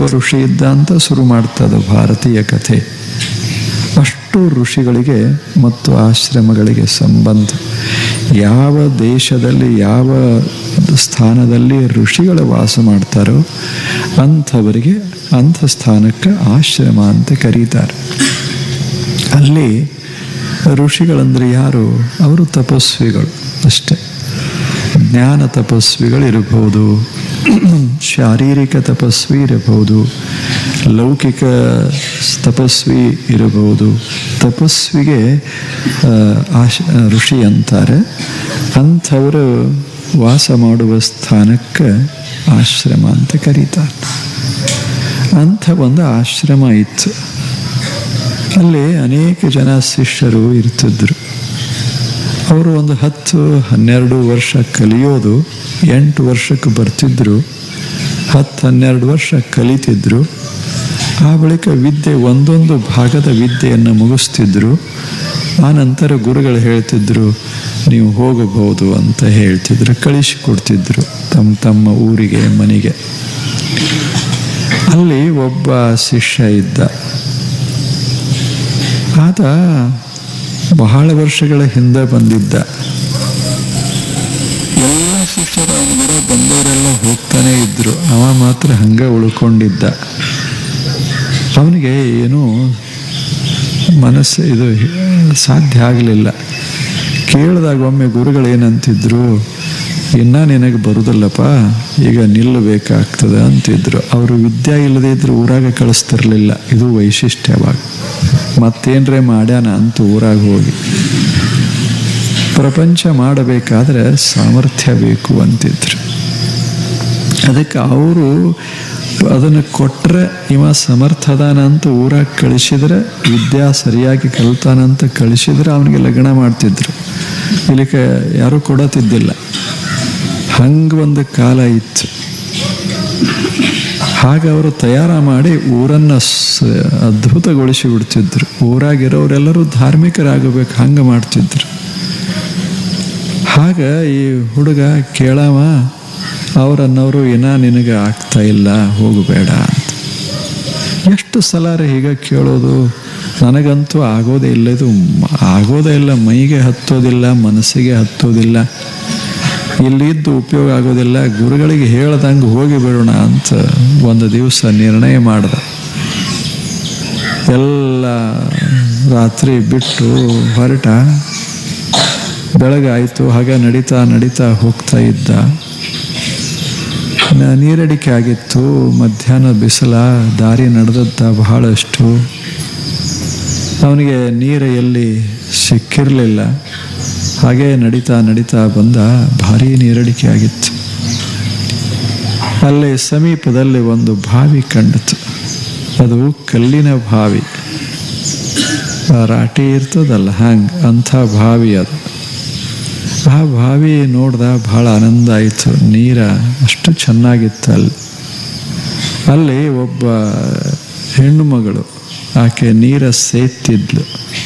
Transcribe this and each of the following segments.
ಒಬ್ಬ ಋಷಿ ಇದ್ದ ಅಂತ ಶುರು ಮಾಡ್ತದೆ ಭಾರತೀಯ ಕಥೆ ಅಷ್ಟು ಋಷಿಗಳಿಗೆ ಮತ್ತು ಆಶ್ರಮಗಳಿಗೆ ಸಂಬಂಧ ಯಾವ ದೇಶದಲ್ಲಿ ಯಾವ ಸ್ಥಾನದಲ್ಲಿ ಋಷಿಗಳು ವಾಸ ಮಾಡ್ತಾರೋ ಅಂಥವರಿಗೆ ಅಂಥ ಸ್ಥಾನಕ್ಕೆ ಆಶ್ರಮ ಅಂತ ಕರೀತಾರೆ ಅಲ್ಲಿ ಋಷಿಗಳಂದ್ರೆ ಯಾರು ಅವರು ತಪಸ್ವಿಗಳು ಅಷ್ಟೆ ಜ್ಞಾನ ತಪಸ್ವಿಗಳು ಇರಬಹುದು ಶಾರೀರಿಕ ತಪಸ್ವಿ ಇರಬಹುದು ಲೌಕಿಕ ತಪಸ್ವಿ ಇರಬಹುದು ತಪಸ್ವಿಗೆ ಆ, ಆಶ ಋಷಿ ಅಂತಾರೆ ಅಂಥವರು ವಾಸ ಮಾಡುವ ಸ್ಥಾನಕ್ಕೆ ಆಶ್ರಮ ಅಂತ ಕರೀತಾರೆ ಅಂಥ ಒಂದು ಆಶ್ರಮ ಇತ್ತು ಅಲ್ಲಿ ಅನೇಕ ಜನ ಶಿಷ್ಯರು ಇರ್ತಿದ್ರು ಅವರು ಒಂದು ಹತ್ತು ಹನ್ನೆರಡು ವರ್ಷ ಕಲಿಯೋದು ಎಂಟು ವರ್ಷಕ್ಕೆ ಬರ್ತಿದ್ರು ಹತ್ತು ಹನ್ನೆರಡು ವರ್ಷ ಕಲಿತಿದ್ರು ಆ ಬಳಿಕ ವಿದ್ಯೆ ಒಂದೊಂದು ಭಾಗದ ವಿದ್ಯೆಯನ್ನು ಮುಗಿಸ್ತಿದ್ರು ಆ ನಂತರ ಗುರುಗಳು ಹೇಳ್ತಿದ್ರು ನೀವು ಹೋಗಬಹುದು ಅಂತ ಹೇಳ್ತಿದ್ರು ಕಳಿಸಿಕೊಡ್ತಿದ್ರು ತಮ್ಮ ತಮ್ಮ ಊರಿಗೆ ಮನೆಗೆ ಅಲ್ಲಿ ಒಬ್ಬ ಶಿಷ್ಯ ಇದ್ದ ಆತ ಬಹಳ ವರ್ಷಗಳ ಹಿಂದೆ ಬಂದಿದ್ದ ಎಲ್ಲ ಶಿಕ್ಷಕರು ಅವನ ಕೂಡ ಬಂದವರೆಲ್ಲ ಹೋಗ್ತಾನೆ ಇದ್ರು ಅವ ಮಾತ್ರ ಹಂಗೆ ಉಳ್ಕೊಂಡಿದ್ದ ಅವನಿಗೆ ಏನೂ ಮನಸ್ಸು ಇದು ಸಾಧ್ಯ ಆಗಲಿಲ್ಲ ಕೇಳಿದಾಗ ಒಮ್ಮೆ ಗುರುಗಳು ಏನಂತಿದ್ರು ಇನ್ನ ನಿನಗೆ ಬರುದಲ್ಲಪ್ಪ ಈಗ ನಿಲ್ಲಬೇಕಾಗ್ತದೆ ಅಂತಿದ್ರು ಅವರು ವಿದ್ಯೆ ಇಲ್ಲದೆ ಇದ್ರೆ ಊರಾಗ ಕಳಿಸ್ತಿರ್ಲಿಲ್ಲ ಇದು ವೈಶಿಷ್ಟ್ಯವಾಗ ಮತ್ತೇನ್ರೆ ಮಾಡ್ಯಾನ ಅಂತ ಊರಾಗ ಹೋಗಿ ಪ್ರಪಂಚ ಮಾಡಬೇಕಾದ್ರೆ ಸಾಮರ್ಥ್ಯ ಬೇಕು ಅಂತಿದ್ರು ಅದಕ್ಕೆ ಅವರು ಅದನ್ನು ಕೊಟ್ಟರೆ ಇವ ಸಮರ್ಥದಾನ ಅಂತ ಊರಾಗ ಕಳಿಸಿದ್ರೆ ವಿದ್ಯಾ ಸರಿಯಾಗಿ ಕಲ್ತಾನಂತ ಕಳಿಸಿದ್ರೆ ಅವನಿಗೆ ಲಗ್ನ ಮಾಡ್ತಿದ್ರು ಇಲ್ಲಿಗೆ ಯಾರೂ ಕೊಡತಿದ್ದಿಲ್ಲ ಹಂಗೆ ಒಂದು ಕಾಲ ಇತ್ತು ಹಾಗೆ ಅವರು ತಯಾರ ಮಾಡಿ ಊರನ್ನು ಸ ಅದ್ಭುತಗೊಳಿಸಿ ಬಿಡ್ತಿದ್ರು ಊರಾಗಿರೋರೆಲ್ಲರೂ ಧಾರ್ಮಿಕರಾಗಬೇಕು ಹಂಗೆ ಮಾಡ್ತಿದ್ರು ಆಗ ಈ ಹುಡುಗ ಕೇಳವ ಅವರನ್ನವರು ಏನ ನಿನಗೆ ಆಗ್ತಾ ಇಲ್ಲ ಹೋಗಬೇಡ ಅಂತ ಎಷ್ಟು ಸಲ ರೀ ಹೀಗೆ ಕೇಳೋದು ನನಗಂತೂ ಆಗೋದೇ ಇಲ್ಲ ಇದು ಮ- ಆಗೋದೇ ಇಲ್ಲ ಮೈಗೆ ಹತ್ತೋದಿಲ್ಲ ಮನಸ್ಸಿಗೆ ಹತ್ತೋದಿಲ್ಲ ಇಲ್ಲಿದ್ದು ಉಪಯೋಗ ಆಗೋದಿಲ್ಲ ಗುರುಗಳಿಗೆ ಹೇಳ್ದಂಗೆ ಹೋಗಿ ಬಿಡೋಣ ಅಂತ ಒಂದು ದಿವಸ ನಿರ್ಣಯ ಮಾಡ್ದ ಎಲ್ಲ ರಾತ್ರಿ ಬಿಟ್ಟು ಹೊರಟ ಬೆಳಗಾಯಿತು ಹಾಗೆ ನಡೀತಾ ನಡೀತಾ ಹೋಗ್ತಾ ಇದ್ದ ನ- ನೀರಡಿಕೆ ಆಗಿತ್ತು ಮಧ್ಯಾಹ್ನ ಬಿಸಿಲ ದಾರಿ ನಡೆದದ್ದ ಬಹಳಷ್ಟು ಅವನಿಗೆ ನೀರು ಎಲ್ಲಿ ಸಿಕ್ಕಿರಲಿಲ್ಲ ಹಾಗೆ ನಡೀತಾ ನಡೀತಾ ಬಂದ ಭಾರಿ ನೀರಡಿಕೆ ಆಗಿತ್ತು ಅಲ್ಲಿ ಸಮೀಪದಲ್ಲಿ ಒಂದು ಬಾವಿ ಕಂಡಿತು ಅದು ಕಲ್ಲಿನ ಬಾವಿ ಆ ರಾಟಿ ಇರ್ತದಲ್ಲ ಹಂಗೆ ಅಂಥ ಬಾವಿ ಅದು ಆ ಬಾವಿ ನೋಡ್ದ ಬಹಳ ಆನಂದ ಆಯಿತು ನೀರ ಅಷ್ಟು ಚೆನ್ನಾಗಿತ್ತು ಅಲ್ಲಿ ಅಲ್ಲಿ ಒಬ್ಬ ಹೆಣ್ಣು ಮಗಳು ಆಕೆ ನೀರ ಸೇತ್ತಿದ್ಲು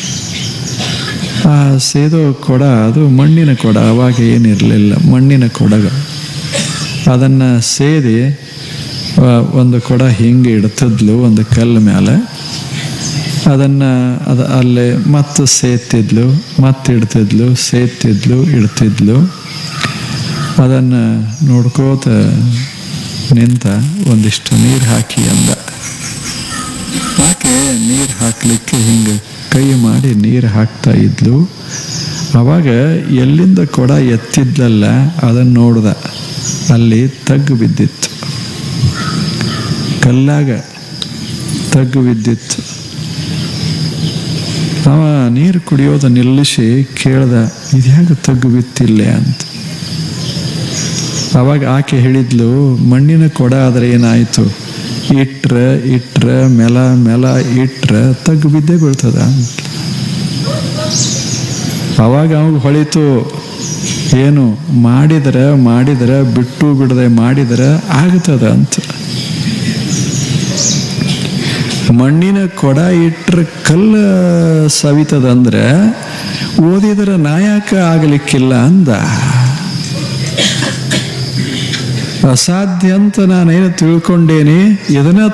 ಆ ಸೇದೋ ಕೊಡ ಅದು ಮಣ್ಣಿನ ಕೊಡ ಅವಾಗ ಏನಿರಲಿಲ್ಲ ಮಣ್ಣಿನ ಕೊಡಗ ಅದನ್ನು ಸೇದಿ ಆ, ಒಂದು ಕೊಡ ಹಿಂಗೆ ಇಡ್ತಿದ್ಲು ಒಂದು ಕಲ್ಲು ಮೇಲೆ ಅದನ್ನು ಅದು ಅಲ್ಲೇ ಮತ್ತೆ ಸೇತಿದ್ಲು ಮತ್ತೆ ಇಡ್ತಿದ್ಲು ಸೇತಿದ್ಲು ಇಡ್ತಿದ್ಲು ಅದನ್ನು ನೋಡ್ಕೋತ ನಿಂತ ಒಂದಿಷ್ಟು ನೀರು ಹಾಕಿ ಅಂದ ಆಕೆ ನೀರು ಹಾಕ್ಲಿಕ್ಕೆ ಹಿಂಗೆ ಕೈ ಮಾಡಿ ನೀರು ಹಾಕ್ತಾ ಇದ್ಲು ಅವಾಗ ಎಲ್ಲಿಂದ ಕೊಡ ಎತ್ತಿದ್ಲಲ್ಲ ಅದನ್ನು ನೋಡ್ದ ಅಲ್ಲಿ ತಗ್ಗು ಬಿದ್ದಿತ್ತು ಕಲ್ಲಾಗ ತಗ್ಗು ಬಿದ್ದಿತ್ತು ಅವ ನೀರು ಕುಡಿಯೋದು ನಿಲ್ಲಿಸಿ ಕೇಳ್ದ ಇದ್ಯಾಗ ತಗ್ಗು ಬಿತ್ತಿಲ್ಲೇ ಅಂತ ಅವಾಗ ಆಕೆ ಹೇಳಿದ್ಲು ಮಣ್ಣಿನ ಕೊಡ ಆದ್ರೆ ಏನಾಯ್ತು ಇಟ್ರ ಇಟ್ರ ಮೆಲ ಮೆಲ ಇಟ್ರ ತಗ್ಗು ಬಿದ್ದೇ ಬೀಳ್ತದ ಅಂತ ಅವಾಗ ಅವಾಗ ಹೊಳಿತು ಏನು ಮಾಡಿದ್ರೆ ಮಾಡಿದ್ರೆ ಬಿಟ್ಟು ಬಿಡದೆ ಮಾಡಿದ್ರೆ ಆಗ್ತದ ಅಂತ ಮಣ್ಣಿನ ಕೊಡ ಇಟ್ರ ಕಲ್ಲ ಸವಿತದಂದ್ರೆ ಓದಿದ್ರೆ ನಾಯಕ ಆಗಲಿಕ್ಕಿಲ್ಲ ಅಂದ ಅಸಾಧ್ಯ ಅಂತ ನಾನೇನು ತಿಳ್ಕೊಂಡೇನೆ ಇದನ್ನ